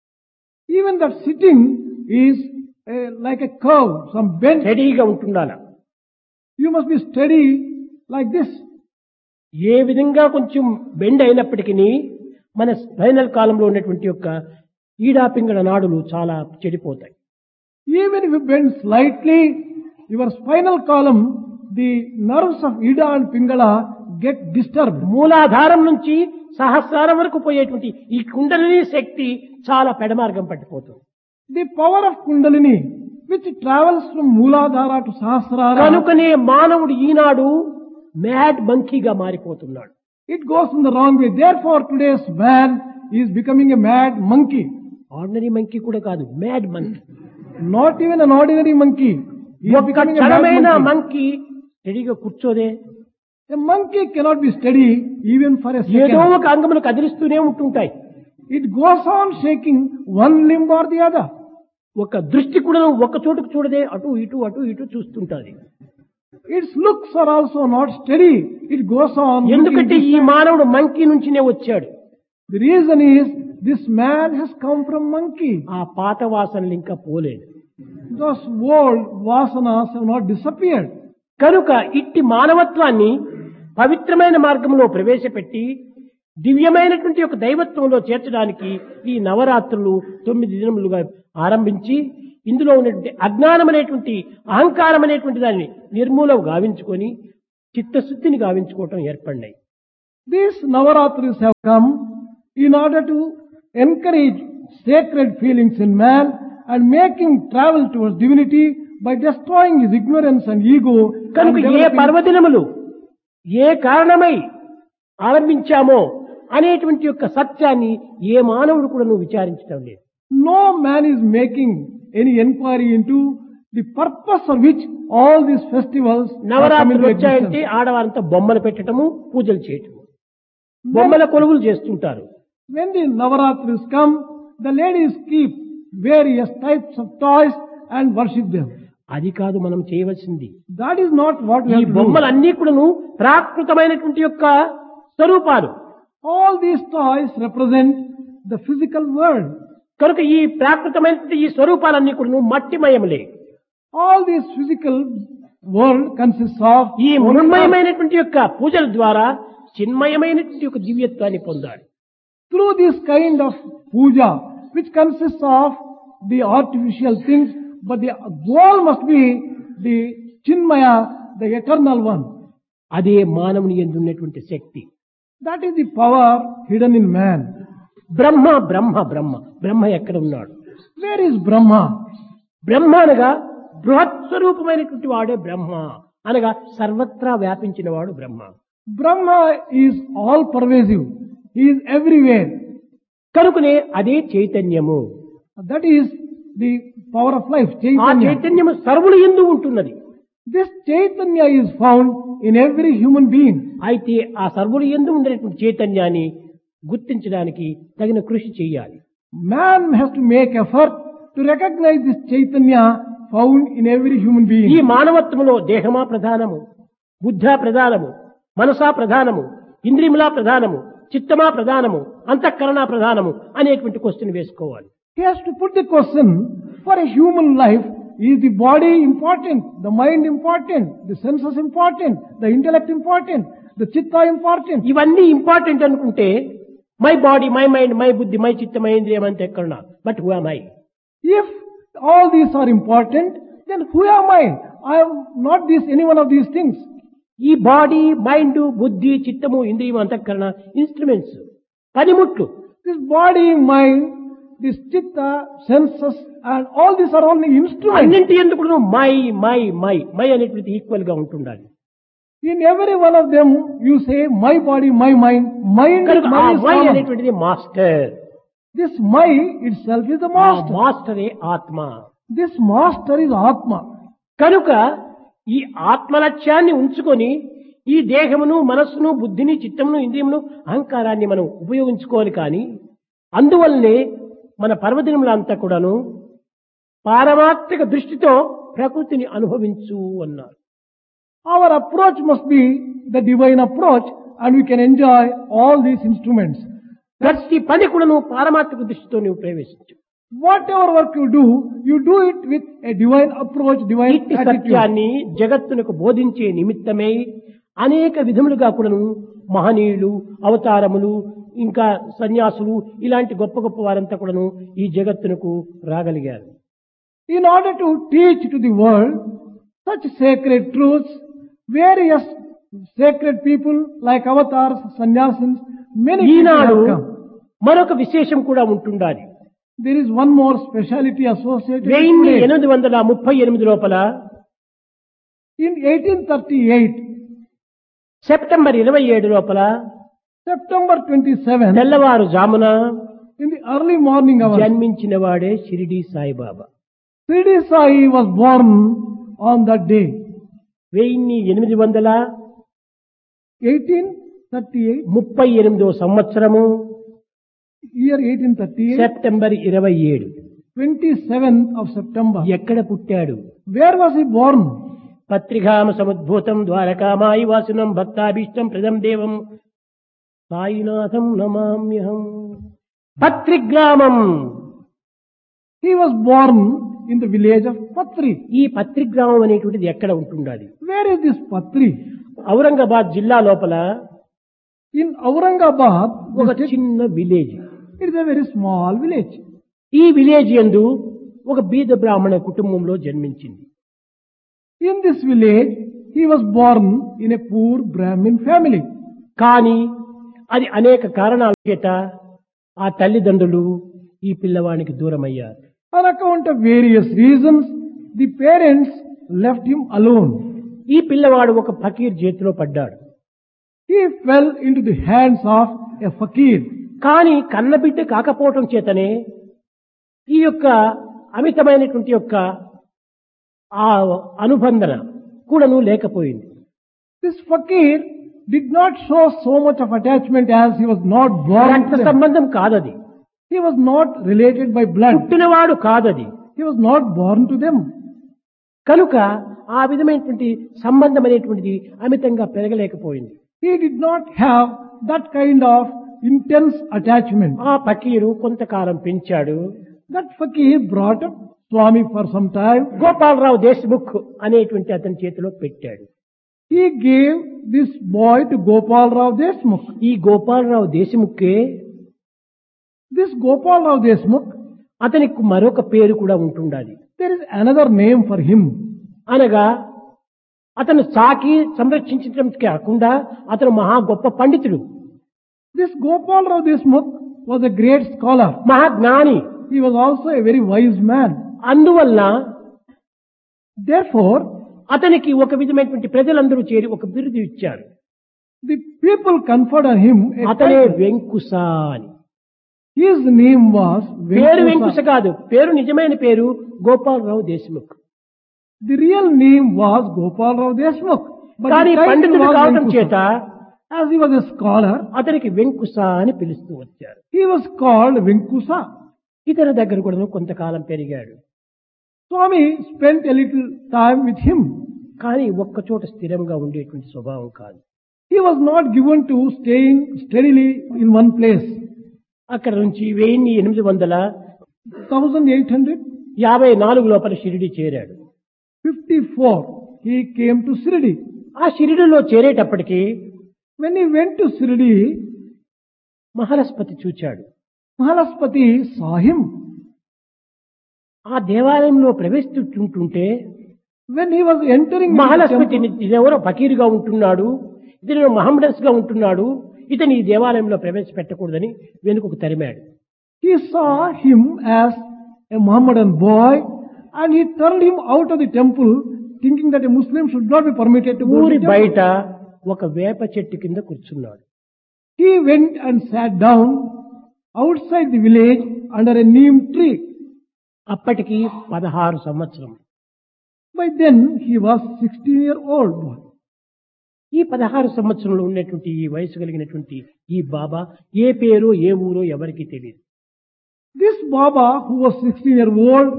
Even that sitting is uh, like a curve, some bend. రెడీగా ఉంటుండాల You must be steady like this. ఏ విధంగా కొంచెం బెండ్ అయినప్పటికీ మన స్పైనల్ కాలంలో ఉన్నటువంటి యొక్క ఈడాపింగళ నాడులు చాలా చెడిపోతాయి Even if you bend slightly, your spinal column, the nerves of Ida and Pingala get disturbed. మూలాధారం నుంచి సహస్రారం వరకు పోయేటువంటి ఈ కుండలిని శక్తి చాలా పెడమార్గం పట్టిపోతుంది The power of Kundalini, which travels from Mooladhara to Sahasrara, కనుకనే మానవుడు ఈనాడు మ్యాడ్ మంకీగా మారిపోతున్నాడు it goes in the wrong way. Therefore, today's man is becoming a mad monkey. Ordinary monkey కూడా కాదు mad monkey Not even an ordinary monkey. He is ఒక్క becoming a mad క్షణమైన monkey. Monkey రెడీగా కూర్చోదే A monkey cannot be steady even for a ఏదో second. ఒక అంగములు కదిలిస్తూనే ఉంటుంటాయి It goes on shaking one limb or the other. ఒక దృష్టి కూడా ఒక చోటుకు చూడదే అటు ఇటు అటు ఇటు చూస్తుంటాది Its looks are also not steady. It goes on. looking ఎందుకంటే this ఈ మానవుడు మంకీ నుంచినే వచ్చాడు The reason is this man has come from monkey. ఆ పాత వాసనలు ఇంకా పోలేదు Those old vasanas have not disappeared. కనుక ఇట్టి మానవత్వాన్ని పవిత్రమైన మార్గంలో ప్రవేశపెట్టి దివ్యమైనటువంటి ఒక దైవత్వంలో చేర్చడానికి ఈ నవరాత్రులు తొమ్మిది దినములుగా ఆరంభించి ఇందులో ఉన్నటువంటి అజ్ఞానం అనేటువంటి అహంకారం అనేటువంటి దాన్ని నిర్మూలం గావించుకొని చిత్తశుద్ధిని గావించుకోవటం ఏర్పడినాయి These Navaratris have come in order to encourage sacred feelings in man and make him travel towards divinity by destroying his ignorance and ego. and కనుక ఏ developing- పర్వదినములు ఏ కారణమై ఆరంభించామో అనేటువంటి యొక్క సత్యాన్ని ఏ మానవుడు కూడా నువ్వు విచారించడం లేదు No man is making any inquiry into the purpose for which all these festivals are coming నవరాత్రులు to వచ్చాయంటే existence. ఆడవారంతా బొమ్మలు పెట్టడము పూజలు చేయటము బొమ్మల కొలువులు చేస్తుంటారు When the Navaratris come, the ladies keep various types of toys and worship them. అది కాదు మనం చేయవలసింది That is not what we ఈ have to do. బొమ్మలన్నీ కూడాను ప్రాకృతమైనటువంటి యొక్క స్వరూపాలు All these toys represent the physical world. కనుక ఈ ప్రాకృతమైనటువంటి ఈ స్వరూపాలన్నీ కూడాను మట్టిమయములే All these physical world consists of ఈ only of- మృణ్మయమైనటువంటి యొక్క పూజల ద్వారా చిన్మయమైనటువంటి యొక్క దివ్యత్వాన్ని పొందాలి through this kind of puja, which consists of the artificial things, but the goal must be the Chinmaya, the eternal one. అదే మానవుని ఎందు ఉన్నటువంటి శక్తి That is the power hidden in man. బ్రహ్మ బ్రహ్మ బ్రహ్మ బ్రహ్మ ఎక్కడ ఉన్నాడు Where is Brahma? బ్రహ్మ అనగా బృహత్ స్వరూపమైనటువంటి వాడే బ్రహ్మ అనగా సర్వత్రా వ్యాపించిన వాడు బ్రహ్మ Brahma is all pervasive. He is everywhere. కనుకనే అదే చైతన్యము That is the power of life, ఆ Chaitanya. చైతన్యము సర్వులు ఎందు ఉంటున్నది This Chaitanya is found in every human being. అయితే ఆ సర్వులు ఎందు ఉండేటువంటి చైతన్యాన్ని గుర్తించడానికి తగిన కృషి చేయాలి Man has to make effort to recognize this Chaitanya found in every human ఈ being. మానవత్వంలో దేహమా ప్రధానము బుద్ధా ప్రధానము మనసా ప్రధానము ఇంద్రియములా ప్రధానము చిత్తమా ప్రధానము అంతఃకరణ ప్రధానము అనేటువంటి క్వశ్చన్ వేసుకోవాలి He has to put the question for a human life is the body important, the mind important, the senses important, the intellect important, the chitta important. ఇవన్నీ ఇంపార్టెంట్ అనుకుంటే my body my mind my బుద్ధి my చిత్త my ఇంద్రియం అంత ఎక్కడున్నా but who my If all these are important, then who am I? I am not this any one of these things. ఈ body mind బుద్ధి చిత్తము ఇంద్రియం అంతఃకరణ ఇన్స్ట్రుమెంట్స్ పనిముట్లు This body, mind, this chitta, senses, and all these are only instruments. అన్నింటి ఎందుకు my my my my అనేటువంటి equal గా ఉంటుండాలి In every one of them, you say my body, my mind, mind, కనుక ఆ mind is మై common. అనేటువంటిది master This my itself is the ఆ master. మాస్టరే ఆత్మ This master is Atma. కనుక ఈ ఆత్మలక్ష్యాన్ని ఉంచుకొని ఈ దేహమును మనస్సును బుద్ధిని చిత్తమును ఇంద్రియమును అహంకారాన్ని మనం ఉపయోగించుకోవాలి కానీ అందువల్లనే మన పర్వదినములంతా కూడాను పారమాత్రిక దృష్టితో ప్రకృతిని అనుభవించు అన్నారు Our approach must be the divine approach and we can enjoy all these instruments. ప్రతి పని కూడాను పారమాత్రిక దృష్టితో నువ్వు ప్రవేశించు Whatever work you do, you do it with a divine approach, divine ఇట్టి attitude. సత్యాన్ని జగత్తునకు బోధించే నిమిత్తమై అనేక విధములుగా కూడాను మహనీయులు అవతారములు ఇంకా సన్యాసులు ఇలాంటి గొప్ప గొప్ప వారంతా కూడాను ఈ జగత్తునకు రాగలిగారు In order to teach to the world such sacred truths, various sacred people like avatars, sannyasins, many people Eenadu have come. మరొక విశేషం కూడా ఉంటుండాలి There is one more speciality associated with వెయ్యి today. ఎనిమిది వందల ముప్పై ఎనిమిది లోపల In 1838, సెప్టెంబర్ ఇరవై ఏడు లోపల September 27, తెల్లవారు జామున in the early morning hours, జన్మించిన వాడే Shirdi Saibaba Sridhi Sai was born on that day. వెయ్యి ఎనిమిది వందల 1838, ముప్పై ఎనిమిదో సంవత్సరము year 1838, సెప్టెంబర్ ఇరవై ఏడు 27th of September. ఎక్కడ పుట్టాడు Where was he born? పత్రికామ సముద్భూతం Dwarakamai వాసునం భక్తాభీష్టం ప్రదం దేవం సాయినాథం నమామ్యహం పత్రిగ్రామం He was born in the village of Patri. ఈ పత్రిగ్రామం అనేటువంటిది ఎక్కడ ఉంటుండాలి Where is this Patri? Aurangabad జిల్లా లోపల In Aurangabad, ఒక district, చిన్న village it is a very small village. ఈ విలేజ్ యందు ఒక బీద బ్రాహ్మణ కుటుంబంలో జన్మించింది In this village, he was born in a poor Brahmin family. కానీ అది అనేక కారణాల చేత ఆ తల్లిదండ్రులు ఈ పిల్లవానికి దూరమయ్యారు On account of various reasons, the parents left him alone. ఈ పిల్లవాడు ఒక ఫకీర్ చేతిలో పడ్డాడు He fell into the hands of a fakir. కానీ కన్నబిడ్డ కాకపోవటం చేతనే ఈ యొక్క అమితమైనటువంటి యొక్క ఆ అనుబంధన కూడాను లేకపోయింది This fakir did not show so much of attachment as he was not born రక్త to them. సంబంధం కాదది He was not related by blood. పుట్టినవాడు కాదది He was not born to them. కనుక ఆ విధమైనటువంటి సంబంధం అనేటువంటిది అమితంగా పెరగలేకపోయింది He did not have that kind of intense attachment. ఆ పకీరు కొంతకాలం పెంచాడు That fakir brought up Swami for some time. Gopalarao Deshmukh అనేటువంటి అతని చేతిలో పెట్టాడు He gave this boy to Gopal Rao Deshmukh. ఈ Gopalarao దేశముఖే This Gopal Rao Deshmukh, అతనికి మరొక పేరు కూడా ఉంటుండాలి there is another name for him. అనగా అతను సాకి సంరక్షించడం కాకుండా అతను మహా గొప్ప పండితుడు This Gopal Rao Deshmukh was a great scholar. మహాజ్ఞాని He was also a very wise man. అందువల్ల Therefore, అతనికి ఒక విధమైనటువంటి ప్రజలందరూ చేరి ఒక బిరుదు ఇచ్చారు the people conferred on him a అతనే title. వెంకుస అని His name was పేరు వెంకుస Venkusa. కాదు పేరు నిజమైన పేరు Gopalarao Deshmukh The real name was Gopal Rao Deshmukh. But కానీ the title పండితుడు was కావటం Venkusa. చేత As he was a scholar, అతనికి వెంకుస అని పిలుస్తూ వచ్చారు he was called Venkusa. ఇతని దగ్గర కూడా కొంతకాలం పెరిగాడు Swami spent a little time with him. కానీ ఒక్క చోట స్థిరంగా ఉండేటువంటి స్వభావం కాదు He was not given to staying steadily in one place. అక్కడ నుంచి వెయ్యి ఎనిమిది వందల 1854, యాభై నాలుగు లోపల షిరిడి చేరాడు he came to Sirdi. ఆ షిరిడిలో చేరేటప్పటికి When he went to Sirdi, మహాలస్పతి చూచాడు Mahalaspati saw him. ఆ దేవాలయంలో ప్రవేశిస్తుంటుంటే When he was entering into the మహాలస్పతి temple, ఇదెవరో ఫకీరుగా ఉంటున్నాడు ఇతను మహమ్మడన్స్ గా ఉంటున్నాడు ఇతని ఈ దేవాలయంలో ప్రవేశపెట్టకూడదని వెనుకకు తరిమాడు he saw him as a Mohammedan boy and he turned him out of the temple thinking that a Muslim should not be permitted to go to ఊరి the temple. బయట ఒక వేప చెట్టు కింద కూర్చున్నాడు He went and sat down outside the village under a neem tree. అప్పటికి పదహారు సంవత్సరం By then he was 16 year old boy. ఈ పదహారు సంవత్సరంలో ఉన్నటువంటి ఈ వయసు కలిగినటువంటి ఈ బాబా ఏ పేరు ఏ ఊరో ఎవరికి తెలియదు This Baba who was 16 year old,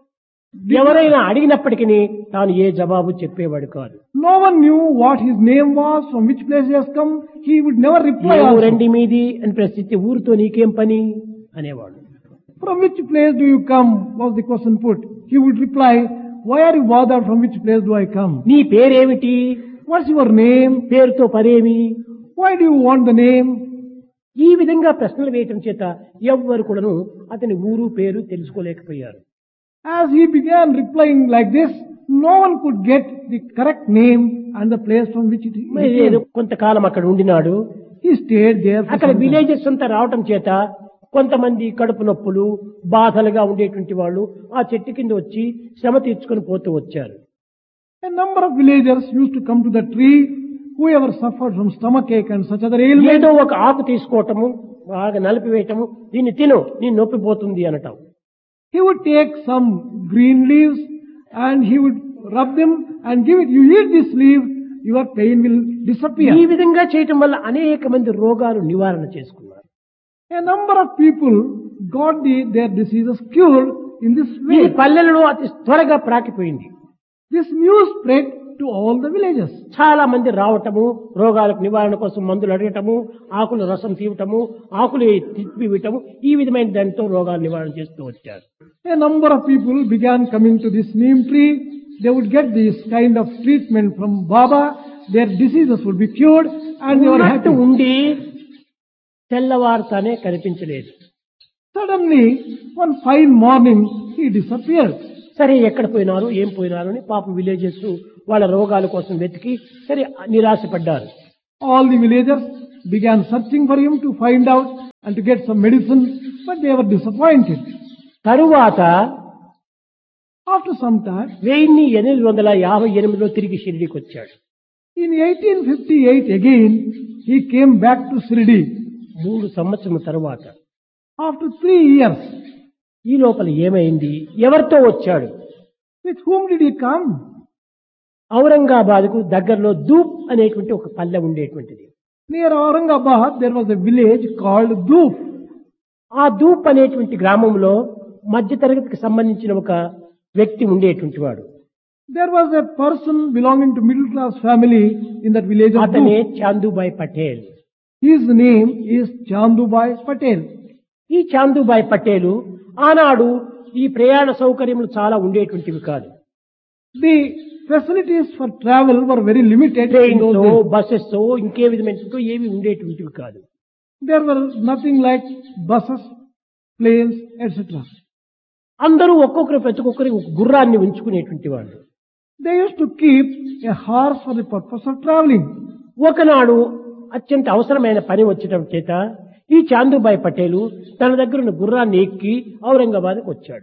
ఎవరైనా అడిగినప్పటికీ తాను ఏ జవాబు చెప్పేవాడు కాదు no one knew what his name was, from which place he has come. He would never reply. A also. ఊరండి మీది అని ప్రశ్నిస్తే ఊరితో నీకేం పని అనేవాడు From which place do you come? was the question put. He would reply, Why are you bothered? From which place do I come? నీ పేరేమిటి What's your name? పేరుతో పనేమి Why do you want the name? ఈ విధంగా ప్రశ్నలు వేయటం చేత ఎవ్వరు కూడాను అతని ఊరు పేరు తెలుసుకోలేకపోయారు As he began replying like this, no one could get the correct name and the place from which it మరి he ఏదో came. కొంతకాలం అక్కడ ఉండినాడు He stayed there for అక్కడ some time. విలేజెస్ అంతా రావటం చేత కొంతమంది కడుపు నొప్పులు బాధలుగా ఉండేటువంటి వాళ్ళు ఆ చెట్టు కింద వచ్చి శ్రమ తీర్చుకొని పోతూ వచ్చారు A number of villagers used to come to the tree, whoever suffered from stomachache and such other ailments. ఏదో ఒక ఆకు తీసుకోవటము బాగా నలిపివేయటము దీన్ని తిను నీ నొప్పి పోతుంది అనటం He would take some green leaves and he would rub them and give it. You eat this leaf, your pain will disappear. ఈ విధంగా చేయటం వల్ల అనేక మంది రోగాలు నివారణ చేసుకున్నారు A number of people got the, their diseases cured in this ఇది way. పల్లెలలో అతి త్వరగా ప్రాకిపోయింది This news spread to all the villages. చాలా మంది రావటము రోగాలకు నివారణ కోసం మందులు అడగటము ఆకులు రసం తీయటము ఆకులు తిప్పి ఇవ్వటము ఈ విధమైన దానితో రోగాలు నివారణ చేస్తూ వచ్చారు A number of people began coming to this neem tree. They would get this kind of treatment from Baba. Their diseases would be cured and they were ఉన్నట్టు happy. ఉండి తెల్లవారుతానే కనిపించలేదు Suddenly, one fine morning, he disappeared. సరే ఎక్కడ పోయినారు ఏం పోయినారు అని పాపం విలేజెస్ వాళ్ళ రోగాల కోసం వెతికి సరే నిరాశపడ్డారు All the villagers began searching for him to find out and to get some medicine, but they were disappointed. తరువాత After some time, వెయ్యి ఎనిమిది వందల యాభై ఎనిమిదిలో తిరిగి షిరిడికి వచ్చాడు in 1858 again, he came back to Sirdi. మూడు సంవత్సరం తరువాత After three years, ఈ లోపల ఏమైంది ఎవరితో వచ్చాడు with whom did he come? ఔరంగాబాద్కు దగ్గరలో దూప్ అనేటువంటి ఒక పల్లె ఉండేటువంటిది Near Aurangabad, there was a village called Dhoop. ఆ దూప్ అనేటువంటి గ్రామంలో మధ్యతరగతికి సంబంధించిన ఒక వ్యక్తి ఉండేటువంటి వాడు There was a person belonging to middle class family in that village of అతనే Dhoop. చాందుబాయ్ Patel His name is Chandubai Patel. ఈ చాందుబాయ్ పటేలు ఆనాడు ఈ ప్రయాణ సౌకర్యములు చాలా ఉండేటువంటివి కాదు The facilities for travel were very limited in trains those days. Buses ఇంకే విధమైన ఏవి ఉండేటువంటివి కాదు There were nothing like buses, planes, etc. అందరూ ఒక్కొక్కరు ప్రతి ఒక్కరి ఒక గుర్రాన్ని ఉంచుకునేటువంటి వాళ్ళు They used to keep a horse for the purpose of traveling. ఒకనాడు అత్యంత అవసరమైన పని వచ్చటం చేత ఈ చాందుబాయ్ పటేలు తన దగ్గర ఉన్న గుర్రాన్ని ఎక్కి ఔరంగాబాద్కి వచ్చాడు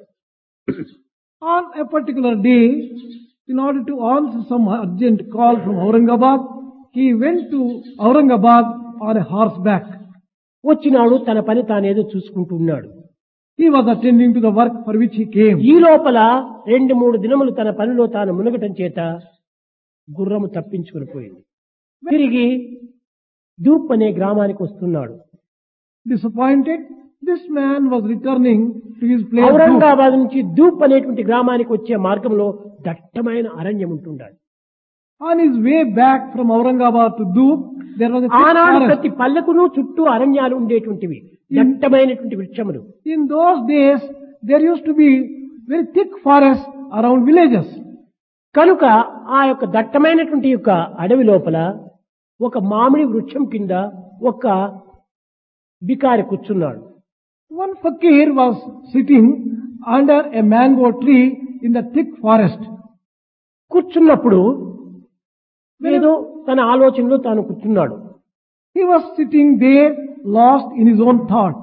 On a particular day, in order to answer some urgent call from Aurangabad, he went to Aurangabad on a horseback. వచ్చినాడు తన పని తానేదో చూసుకుంటూ ఉన్నాడు He was attending to the work for which he came. ఈ లోపల రెండు మూడు దినములు తన పనిలో తాను మునగటం చేత గుర్రము తప్పించుకుని పోయింది తిరిగి దూప్ అనే గ్రామానికి వస్తున్నాడు Disappointed, this man was returning to his place. Dhoop. Aurangabad నుంచి దూప్ అనేటువంటి గ్రామానికి వచ్చే మార్గంలో దట్టమైన అరణ్యం ఉంటుండాలి On his way back from Aurangabad to Dhoop, there was a thick ఆనాడు forest. ప్రతి పల్లెకును చుట్టూ అరణ్యాలు ఉండేటువంటివి దట్టమైనటువంటి వృక్షములు In those days, there used to be very thick forests around villages. కనుక ఆ యొక్క దట్టమైనటువంటి యొక్క అడవి లోపల ఒక మామిడి వృక్షం కింద ఒక బికారి కూర్చున్నాడు One fakir was sitting under a mango tree in the thick forest. కూర్చున్నప్పుడు ఏదో తన ఆలోచనలో తాను కూర్చున్నాడు He was sitting there, lost in his own thought.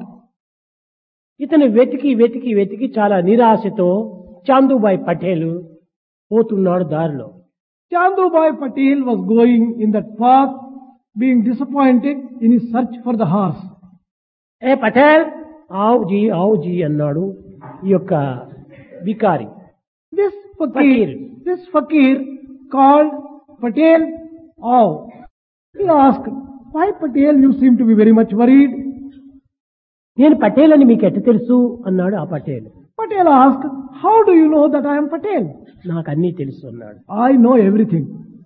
ఇతను వెతికి వెతికి వెతికి చాలా నిరాశతో చాందుబాయ్ పటేల్ పోతున్నాడు దారిలో Chandubai Patel was going in that path, being disappointed in his search for the horse. ఏ పటేల్ ఆవు జీ ఆవు జీ అన్నాడు ఈ యొక్క వికారి This fakir, Fakir. this fakir called Patel Aw. He asked, why Patel you seem to be very much worried? నేను పటేల్ అని మీకు ఎట్ట తెలుసు అన్నాడు ఆ Patel Patel asked, how do you know that I am Patel? నాకు అన్నీ తెలుసు అన్నాడు I know everything.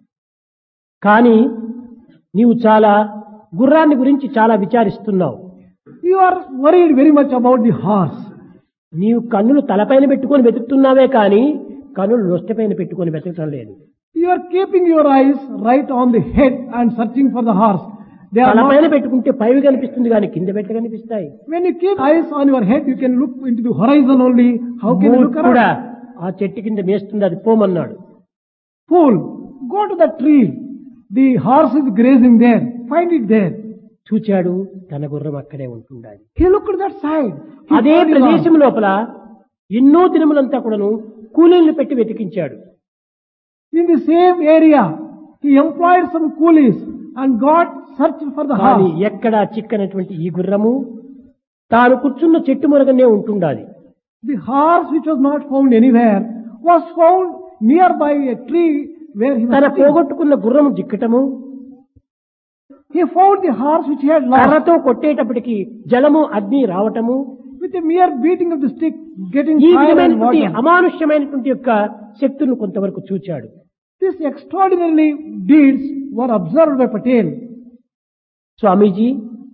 కానీ నీవు చాలా గుర్రాన్ని గురించి చాలా విచారిస్తున్నావు You are worried very much about the horse. నీవు కన్నులు తలపైన పెట్టుకొని వెతుకుతున్నావే కానీ కన్నులు నొష్టపైన పెట్టుకొని వెతకటం లేదు You are keeping your eyes right on the head and searching for the horse. They are తలపైన not, పెట్టుకుంటే పైవి కనిపిస్తుంది కానీ కింద పెట్ట కనిపిస్తాయి when you keep eyes on your head, you can look into the horizon only. How can you look కూడా around? ఆ చెట్టు కింద మేస్తుంది అది పోమన్నాడు Fool, go to the tree. The horse is grazing there. Find it there. చూచాడు తన గుర్రం అక్కడే ఉంటుండాలి He looked at that side. He అదే found his ప్రదేశం horse. లోపల ఎన్నో దినములంతా కూడాను కూలీలను పెట్టి వెతికించాడు In the same area, he employed some coolies and got search for the కానీ horse. ఎక్కడా చిక్కనటువంటి ఈ గుర్రము తాను కూర్చున్న చెట్టు మొరగనే ఉంటుండాలి The horse which was not found anywhere was found nearby a tree where he was తన sitting. పోగొట్టుకున్న గుర్రము జిక్కటము He found the horse which he had lost. కర్రతో కొట్టేటప్పటికి జలము అగ్ని రావటము With a mere beating of the stick, getting ఈ fire and విధమైనటువంటి water. అమానుష్యమైనటువంటి యొక్క శక్తులను కొంతవరకు చూచాడు These extraordinary deeds were observed by Patel. స్వామీజీ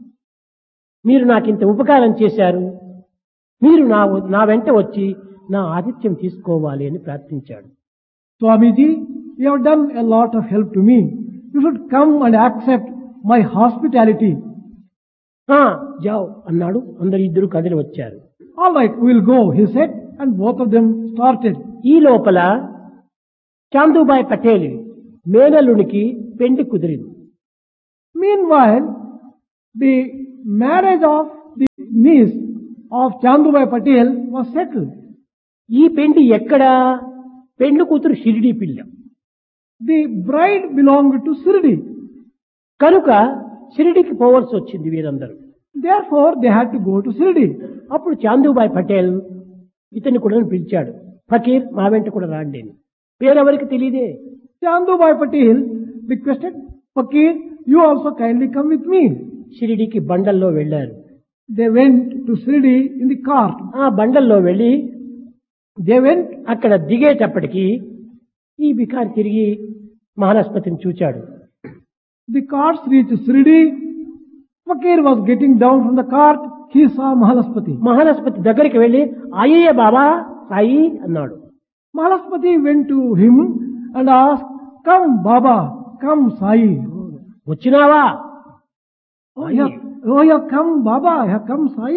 మీరు నాకింత ఉపకారం చేశారు మీరు నా నా వెంట వచ్చి నా ఆతిథ్యం తీసుకోవాలి అని ప్రార్థించాడు Swamiji, you have done a lot of help to me. You should come and accept my hospitality. "ఆ, జావ్ అన్నాడు అందరు ఇద్దరు కదిలి వచ్చారు All right, we will go, he said, and both of them started. ఈ లోపల చాందుబాయ్ పటేల్ మేనల్లునికి పెండి కుదిరింది Meanwhile, the marriage of the niece of Chandubai Patel was settled. ఈ పెండి ఎక్కడ పెండ్లు కూతురు షిరిడి పిల్ల The bride belonged to Sirdi. కనుక షిరిడికి పోవలసి వచ్చింది వీరందరూ Therefore, they had to go to Sirdi. అప్పుడు చాందుబాయ్ పటేల్ ఇతన్ని కూడా పిలిచాడు ఫకీర్ మా వెంట కూడా రాండి అని పేరెవరికి తెలియదే Chandubai Patel requested, Fakir, you also kindly come with me. షిరిడికి బండల్లో వెళ్ళారు They went to Sridi in the cart. ఆ బండల్లో వెళ్ళి They went, అక్కడ దిగేటప్పటికి ఈ బికారి తిరిగి మహానస్పతిని చూచాడు the carts reached Sridi. Fakir was getting down from the cart. He saw Mahalaspati. మహానస్పతి దగ్గరికి వెళ్ళి అయ్యయ్య బాబా సాయి అన్నాడు Mahalaspati went to him and asked, Come, Baba, come, Sai. వచ్చినావా Oh, yeah, oh, yeah, come, Baba, yeah, come, Sai.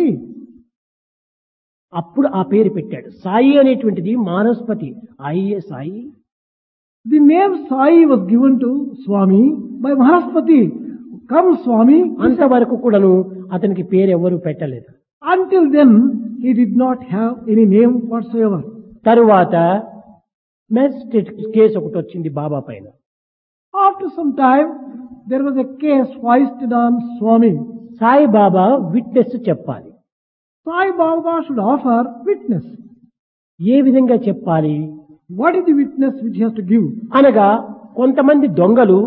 అప్పుడు ఆ పేరు పెట్టాడు సాయి అనేటువంటిది మానస్పతి అయ్యే Sai The name Sai was given to Swami by Mahalaspati. Come, Swami. అంతవరకు కూడాను అతనికి పేరు ఎవరు పెట్టలేదు Until then, he did not have any name whatsoever. తరువాత మెజిస్ట్రేట్ కేసు ఒకటి వచ్చింది బాబా పైన After some time, there was a case foisted on Swami. Sai Baba witness చెప్పాలి Sai Baba should offer witness. ఏ విధంగా చెప్పాలి What is the witness which he has to give? అనగా కొంతమంది దొంగలు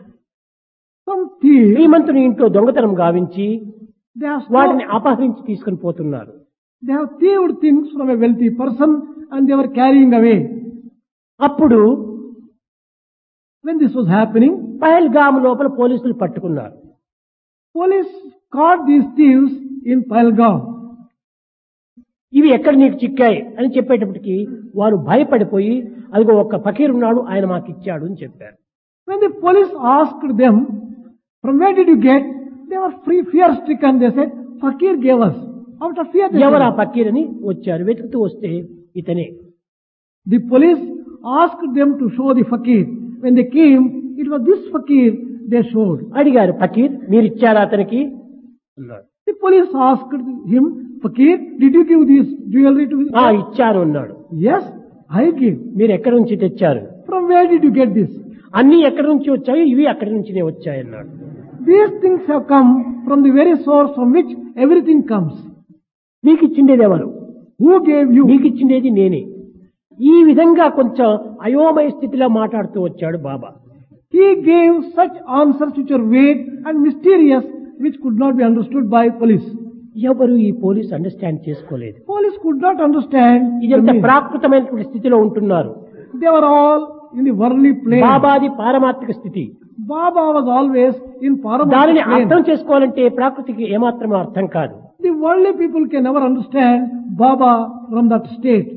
Some thieves, శ్రీమంతుని ఇంట్లో దొంగతనం గావించి they have, వాటిని stole, అపహరించి తీసుకుని పోతున్నారు they have thieved things from a wealthy person and they were carrying away. అప్పుడు When this was happening, Pahalgam లోపల పోలీసులు పట్టుకున్నారు police caught these thieves in Palgaon. ఇవి ఎక్కడ నీకు చిక్కాయి అని చెప్పేటప్పటికి వారు భయపడిపోయి అదిగో ఒక్క ఫకీర్ ఉన్నాడు ఆయన మాకు ఇచ్చాడు అని చెప్పారు When the police asked them, from where did you get? They were free, fear stricken. They said, Fakir gave us. Out of fear, they ఎవరు ఆ said. ఫకీర్ అని వచ్చారు వెతుకుతూ వస్తే ఇతనే The police asked them to show the Fakir. When they came, it was this Fakir they showed. అడిగారు ఫకీర్ మీరు ఇచ్చారా అతనికి అన్నాడు The police asked him, Fakir, did you give this jewelry to ఆ ఇచ్చాను అన్నాడు Yes, I gave. మీరు ఎక్కడి నుంచి తెచ్చారు From where did you get this? అన్ని ఎక్కడి నుంచి వచ్చాయి ఇవి అక్కడి నుంచినే వచ్చాయి అన్నాడు These things have come from the very source from which everything comes. మీకు ఇచ్చిండేది ఎవరు Who gave you? మీకు ఇచ్చిండేది నేనే ఈ విధంగా కొంచెం అయోమయ స్థితిలో మాట్లాడుతూ వచ్చాడు బాబా He gave such answers which are vague and mysterious which could not be understood by police. ఎవరు ఈ పోలీస్ అండర్స్టాండ్ చేసుకోలేదు Police could not understand. the ఇదంతా meaning. ప్రాకృతమైనటువంటి స్థితిలో ఉంటున్నారు They were all in the worldly plane. బాబాది పారమాత్రిక స్థితి Baba was always in దానిని Paramount అర్థం plane. చేసుకోవాలంటే ప్రాకృతికి ఏమాత్రం అర్థం కాదు The worldly people can never understand Baba from that state.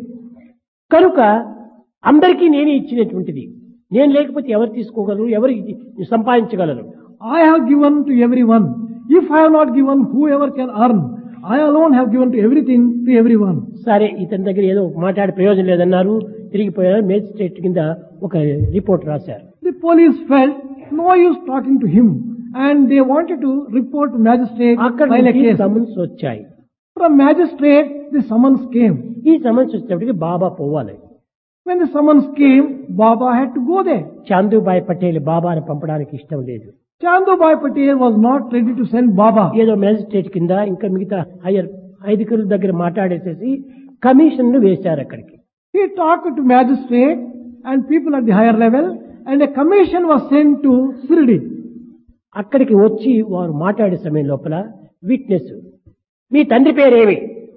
కనుక అందరికీ నేనే ఇచ్చినటువంటిది నేను లేకపోతే ఎవరు తీసుకోగలరు ఎవరు ఇది సంపాదించగలరు I have given to everyone. If I have not given, whoever can earn. I alone have given to everything to everyone. సరే ఇతని దగ్గర ఏదో మాట్లాడే ప్రయోజనం లేదన్నారు తిరిగిపోయారు మేజిస్ట్రేట్ కింద ఒక రిపోర్ట్ రాశారు The police felt no use talking to him and they wanted to report to magistrate అక్కడ file a నుంచి case. సమన్స్ వచ్చాయి From magistrate, the summons came. ఈ సమన్స్ వచ్చేటప్పటికి బాబా పోవాలి When the summons came, Baba had to go there. చాందుబాయ్ Patel బాబాని పంపడానికి ఇష్టం లేదు Chandubai Patel was not ready to send Baba. ఏదో మేజిస్ట్రేట్ కింద ఇంకా మిగతా హయ్యర్ ఐదుగురుల దగ్గర మాట్లాడేసేసి కమిషన్ వేశారు అక్కడికి He talked to magistrate and people at the higher level and a commission was sent to Sirdi. అక్కడికి వచ్చి వారు మాట్లాడే సమయం లోపల విట్నెస్ మీ తండ్రి పేరేమి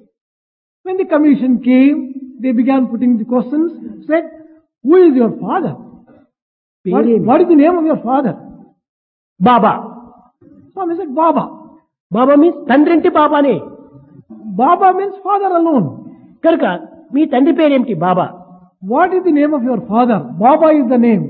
When the commission came, they began putting the questions, said, who is your father? What, పేరేమి what is the name of your father? Baba Swami said, Baba. Baba means తండ్రి అంటే బాబానే Baba means father alone. కనుక మీ తండ్రి పేరేమిటి బాబా What is the name of your father? Baba is the name.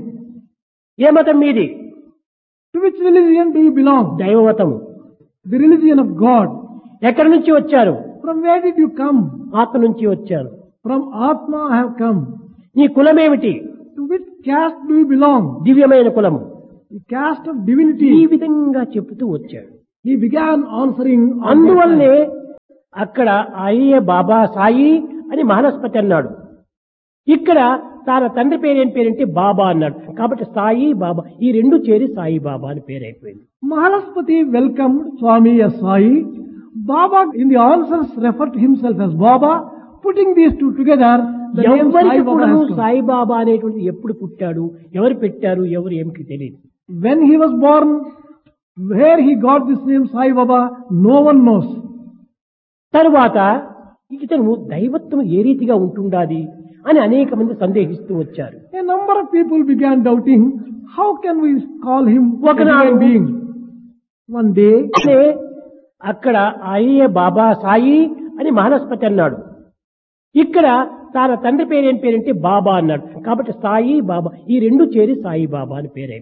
ఏ మతం మీది To which religion do you belong? దైవమతము The religion of God. ఎక్కడి నుంచి వచ్చారు From where did you come? ఆత్మ నుంచి వచ్చారు From Atma I have come. నీ కులమేమిటి To which caste do you belong? దివ్యమైన కులము The caste of ఈ divinity. విధంగా చెబుతూ వచ్చాడు He began answering. on that అందువల్లనే line. అక్కడ అయ్యే బాబా సాయి అని మహానస్పతి అన్నాడు ఇక్కడ తన తండ్రి పేరు ఏం పేరంటే బాబా అన్నాడు కాబట్టి సాయి బాబా ఈ రెండు చేరి సాయి బాబా అని పేరు అయిపోయింది Mahalaspati welcomed Swami as Sai. Baba in the answers referred to himself as Baba. Putting these two together, the name Sai ఎవరికి Baba కూడా has come. సాయిబాబా అనేటువంటిది ఎప్పుడు పుట్టాడు ఎవరు పెట్టారు ఎవరు ఏమిటి తెలియదు When he was born, where he got this name Sai Baba, no one knows. తరువాత ఇతను దైవత్వం ఏ రీతిగా ఉంటుండాది అని అనేక మంది సందేహిస్తూ వచ్చారు A number of people began doubting, how can we call him a ఒకనాడు divine being? One day, అంటే అక్కడ అయ్యే బాబా సాయి అని మహానస్పతి అన్నాడు ఇక్కడ తన తండ్రి పేరు ఏం పేరంటే బాబా అన్నాడు కాబట్టి సాయి బాబా ఈ రెండు చేరి సాయి బాబా అని పేరే